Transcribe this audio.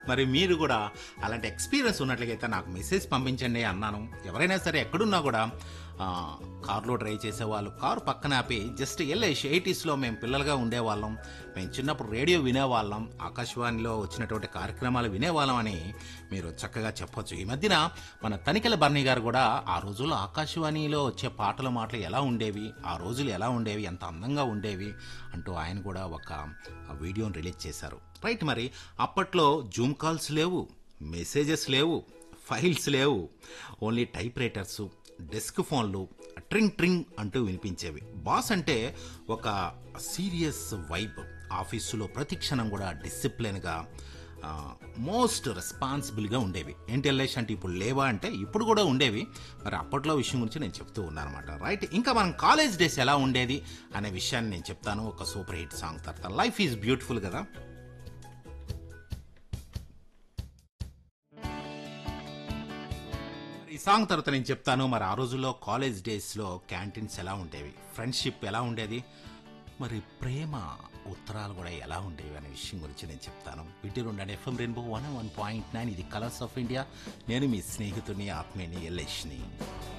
మరి మీరు కూడా అలాంటి ఎక్స్పీరియన్స్ ఉన్నట్లయితే నాకు మెసేజ్ పంపించండి అన్నాను ఎవరైనా సరే ఎక్కడున్నా కూడా ఆ, కార్లో డ్రైవ్ చేసేవాళ్ళు కారు పక్కన ఆపి జస్ట్ ఎల్ఐసి ఎయిటీస్లో మేము పిల్లలుగా ఉండేవాళ్ళం మేము చిన్నప్పుడు రేడియో వినేవాళ్ళం ఆకాశవాణిలో వచ్చినటువంటి కార్యక్రమాలు వినేవాళ్ళం అని మీరు చక్కగా చెప్పొచ్చు ఈ మధ్యన మన తనికెల బర్ణి గారు కూడా ఆ రోజుల్లో ఆకాశవాణిలో వచ్చే పాటల మాటలు ఎలా ఉండేవి ఆ రోజులు ఎలా ఉండేవి ఎంత అందంగా ఉండేవి అంటూ ఆయన కూడా ఒక వీడియోని రిలీజ్ చేశారు రైట్ మరి అప్పట్లో జూమ్ కాల్స్ లేవు మెసేజెస్ లేవు ఫైల్స్ లేవు ఓన్లీ టైప్ రైటర్స్ డెస్క్ ఫోన్లు ట్రింగ్ ట్రింగ్ అంటూ వినిపించేవి బాస్ అంటే ఒక సీరియస్ వైబ్ ఆఫీసులో ప్రతి క్షణం కూడా డిసిప్లిన్గా మోస్ట్ రెస్పాన్సిబుల్గా ఉండేవి ఏంటి ఎల్ఐసి అంటే ఇప్పుడు లేవా అంటే ఇప్పుడు కూడా ఉండేవి మరి అప్పట్లో విషయం గురించి నేను చెప్తూ ఉన్నాను అనమాట రైట్ ఇంకా మనం కాలేజ్ డేస్ ఎలా ఉండేది అనే విషయాన్ని నేను చెప్తాను ఒక సూపర్ హిట్ సాంగ్ తర్వాత లైఫ్ ఈజ్ బ్యూటిఫుల్ కదా ఈ సాంగ్ తర్వాత నేను చెప్తాను మరి ఆ రోజుల్లో కాలేజ్ డేస్లో క్యాంటీన్స్ ఎలా ఉండేవి ఫ్రెండ్షిప్ ఎలా ఉండేది మరి ప్రేమ ఉత్తరాలు కూడా ఎలా ఉండేవి అనే విషయం గురించి నేను చెప్తాను వింటూ ఉండండి FM rainbow one one point nine ఇది కలర్స్ ఆఫ్ ఇండియా నేను మీ స్నేహితుని ఆత్మీయని ఎల్లేష్ని